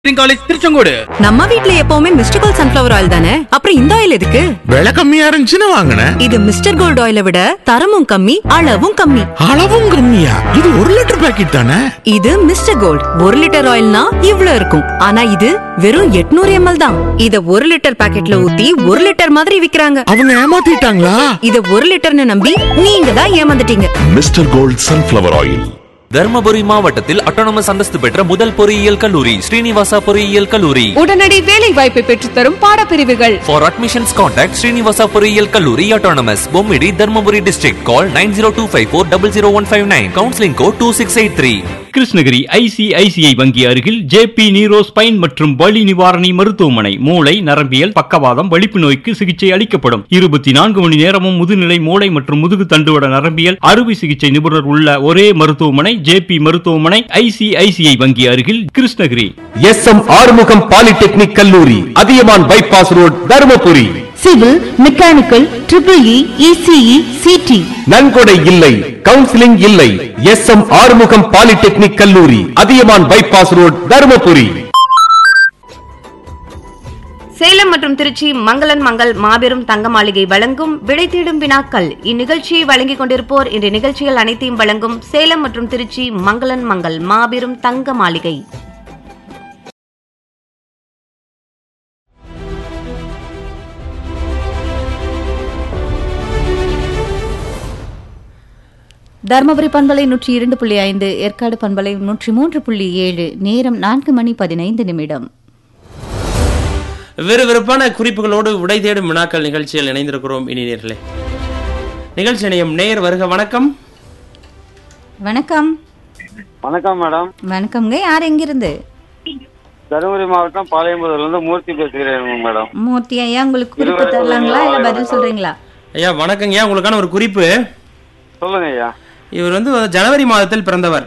College Tiruchengode நம்ம வீட்ல எப்பவுமே மிஸ்டர் கோல்ட் சன்ஃபிளவர் ஆயில் தானே அப்புறம் இந்த ஆயில் எதுக்கு விலை கம்மியா இருந்துச்சுன்னு வாங்கினேன் இது மிஸ்டர் கோல்ட் ஆயிலை விட தரமும் கம்மி அளவும் கம்மி அளவும் கம்மியா இது ஒரு லிட்டர் பாக்கெட் தானே இது மிஸ்டர் கோல்ட் ஒரு லிட்டர் ஆயில்னா இவ்ளோ இருக்கும் ஆனா இது வெறும் 800 எம்எல் தான் இத ஒரு லிட்டர் பாக்கெட்ல ஊத்தி ஒரு லிட்டர் மாதிரி விக்கிறாங்க அவங்க ஏமாத்திட்டாங்களா இத ஒரு லிட்டர்னு நம்பி நீங்க தான் ஏமாந்துட்டீங்க mister gold sunflower oil Dharmapuri மாவட்டத்தில் அட்டானமஸ் அந்தஸ்து பெற்ற முதல் பொறியியல் கல்லூரி ஸ்ரீனிவாசா பொறியியல் கல்லூரி உடனடி வேலை வாய்ப்பை பெற்றுத்தரும் பாடப்பிரிவுகள் ஃபார் அட்மிஷன்ஸ் கான்டாக்ட் ஸ்ரீனிவாசா பொறியியல் கல்லூரி autonomous Bommidi Dharmapuri district call nine zero two five four double zero one five nine counselling code two six eight three Krishnagiri ICICI வங்கி அருகில் ஜேபி நீரோ ஸ்பைன் மற்றும் வலி நிவாரணி மருத்துவமனை மூளை நரம்பியல் பக்கவாதம் வலிப்பு நோய்க்கு சிகிச்சை அளிக்கப்படும் இருபத்தி நான்கு மணி நேரமும் முதுநிலை மூளை மற்றும் முதுகு தண்டுவட நரம்பியல் அறுவை சிகிச்சை நிபுணர் உள்ள ஒரே மருத்துவமனை ஜேபி மருத்துவமனை ஐசிஐசிஐ வங்கி அருகில் Krishnagiri S M Arumugam polytechnic கல்லூரி Athiyaman bypass road Dharmapuri civil mechanical triple E ECE CT நன்கொடை இல்லை கவுன்சிலிங் இல்லை எஸ் எம் ஆறுமுகம் பாலிடெக்னிக் கல்லூரி அதியமான் பைபாஸ் ரோட் தருமபுரி சேலம் மற்றும் திருச்சி மங்களன் மங்கள் மாபெரும் தங்க மாளிகை வழங்கும் விடை தேடும் வினாக்கள் இந்நிகழ்ச்சியை வழங்கிக் கொண்டிருப்போர் இந்த நிகழ்ச்சிகள் அனைத்தையும் வழங்கும் சேலம் மற்றும் திருச்சி மங்களன் மங்கள் மாபெரும் தங்க மாளிகை தருமபுரி பண்பலை நூற்றி இரண்டு புள்ளி ஐந்து ஏற்காடு பண்பலை நூற்றி மூன்று புள்ளி ஏழு நேரம் நான்கு மணி பதினைந்து நிமிடம் விறுவிறுப்பான குறிப்புகளோடு விடை தேடும் வினாக்கள் நிகழ்ச்சியில் இணைந்திருக்கிறோம் இனி நேர்களே நிகழ்ச்சி இணையம் நேர் வருக வணக்கம் வணக்கம் வணக்கம் மேடம் வணக்கம்ங்க யார் எங்கிருந்து தருமபுரி மாவட்டம் பாளையம்புதூர்ல இருந்து மூர்த்தி பேசுகிறேன் மேடம் மூர்த்தி ஐயா உங்களுக்கு குறிப்பு தரலாங்களா இல்ல பதில் சொல்றீங்களா ஐயா வணக்கங்க உங்களுக்கான ஒரு குறிப்பு சொல்லுங்க ஐயா இவர் வந்து ஜனவரி மாதத்தில் பிறந்தவர்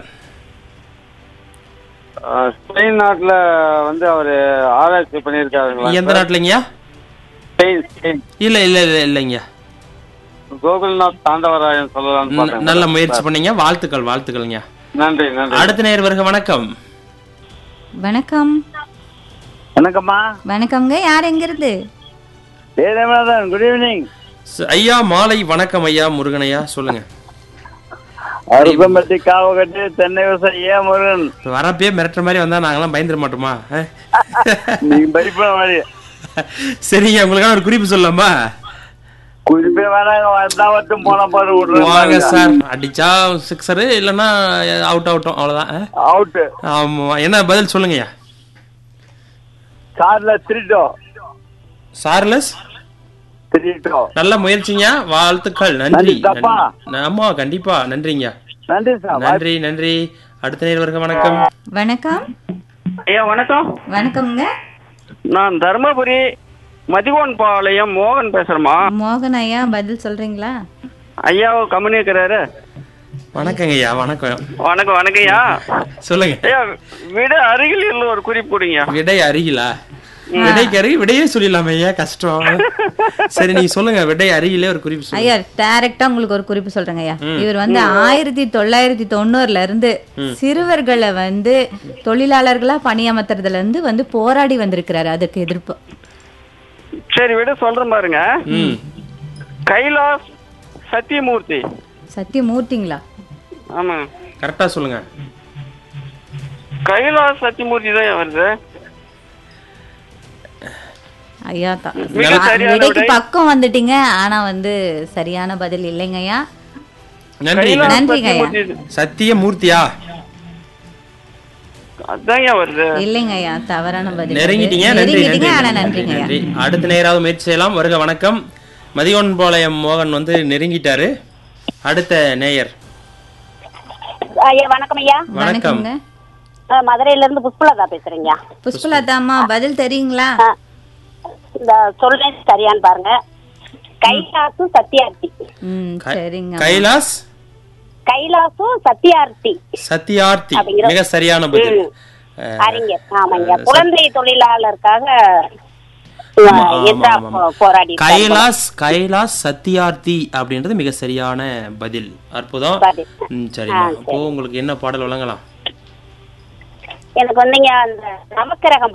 அஹ், ஸ்பெயின் நாட்டுல வந்து அவரு ஆராய்ச்சி பண்ணியிருக்காருங்களா எந்த நாட்டுலங்கய்யா ஸ்பெயின் ஸ்பெயின் இல்ல இல்ல இல்ல இல்லைங்க கோகுல்நாத் தாண்டவராயன் சொல்லலாம்னு ந- பார்த்தேன் நல்ல மேடம். முயற்சி பண்ணீங்க வாழ்த்துக்கள் வாழ்த்துக்கள்ங்க நன்றி நன்றி அடுத்த நேர் வருக வணக்கம் வணக்கம் வணக்கம்மா வணக்கம்ங்க யார் எங்கிருந்து தேவநாதன் குட் ஈவினிங் ச- ஐயா மாலை வணக்கம் ஐயா முருகன் ஐயா சொல்லுங்க அருப்பம்பட்டி காவகட்டு தென்னை விவசாயி ஏ முருகன் இப்ப வரப்பே மிரட்டுற மாதிரி வந்தா நாங்கெல்லாம் பயந்துட மாட்டோமா அஹ்? நீங்க படிப்ப மாதிரி சரிங்க உங்களுக்கான ஒரு குறிப்பு சொல்லலாமா குறிப்பே வேணாங்க வந்தா மட்டும் போன பாரு வாங்க விட்டுருவாங்க சார் அடிச்சா சிக்ஸரு இல்லைன்னா அவுட் அவுட்டும் அவ்வளோதான் அஹ்? அவுட் ஆமா என்ன பதில் சொல்லுங்கய்யா கார்ல திருட்டோம் சார்லஸ் திருட்டோம் நல்ல முயற்சிங்க வாழ்த்துக்கள் நன்றி நன்றி, தப்பா? நன்றி. ஆமா கண்டிப்பா நன்றிங்க நன்றி சார் நன்றி நன்றி அடுத்த நேர் வருக வணக்கம் வணக்கம் ஐயா வணக்கம் வணக்கம்ங்க நான் தர்மபுரி மதிகோன் பாளையம் மோகன் பேசுறேம்மா மோகன் ஐயா பதில் சொல்றீங்களா ஐயாவை கம்பெனி இருக்கிறாரு வணக்கங்க ஐயா வணக்கம் வணக்கம் வணக்கம் ஐயா சொல்லுங்க ஐயா விட அருகில் உள்ள ஒரு குறிப்பு கொடுங்க விடை அருகிலா விடைக்கு அருகில் விடையே சொல்லிடலாமே ஐயா கஷ்டம் சரி நீங்க சொல்லுங்க விடை அருகிலே ஒரு குறிப்பு சொல்லுங்க ஐயா டைரக்டா உங்களுக்கு ஒரு குறிப்பு சொல்றேங்க ஐயா இவர் வந்து ஆயிரத்தி தொள்ளாயிரத்தி தொண்ணூறுல இருந்து சிறுவர்களை வந்து தொழிலாளர்களா பணியமர்த்துறதுல இருந்து வந்து போராடி வந்திருக்கிறாரு அதுக்கு எதிர்ப்பு சரி விட சொல்றேன் பாருங்க ம் கைலாஸ் சத்தியமூர்த்தி சத்தியமூர்த்திங்களா ஆமா கரெக்டா சொல்லுங்க கைலாஸ் சத்தியமூர்த்தி தான் வருது ஐயா தான் மிக சரியான விடைக்கு விடை. பக்கம் வந்துட்டீங்க ஆனா வந்து சரியான பதில் இல்லைங்க ஐயா நன்றி கைலாஸ் நன்றிங்க ஐயா. சத்தியமூர்த்தி சத்தியமூர்த்தியா அதாங்க வருது இல்லைங்க ஐயா தவறான பதில் நெருங்கிட்டீங்க அது. நன்றி நெருங்கிட்டீங்க நன்றி ஆனா நன்றி நன்றிங்க ஐயா நன்றி அடுத்த நேராவது முயற்சி செய்யலாம் வருக வணக்கம் மதியோன் பாளையம் மோகன் வந்து நெருங்கிட்டாரு அடுத்த நேயர் ஐயா வணக்கம் ஐயா வணக்கம் வணக்கம்ங்க அஹ் மதுரையில இருந்து புஷ்பலதா பேசுறீங்க புஷ்பலதாம்மா பதில் தெரியுங்களா அஹ் இந்த சொல்றேன் சரியான்னு பாருங்க கைலாசும் சத்யார்த்தி ம் கை- சரிங்க கைலாஸ் கைலாசும் சத்யார்த்தி சத்யார்த்தி அப்படிங்கிற- மிக சரியான பதில் ம். அஹ், அறிஞர் ஆமாங்க அஹ், குழந்தை தொழிலாளருக்காக ஆமா, அஹ், ஆமா, எதிரா ஆமா. போ- போராடி இருக்காங்க. கைலாஸ் கைலாஸ் சத்யார்த்தி அப்படின்றது மிக சரியான பதில் அற்புதம் பதில். ம், சரிம்மா ஆ, அப்போ உங்களுக்கு என்ன பாடல் வழங்கலாம் எனக்கு வந்துங்க அந்த நவக்கிரகம்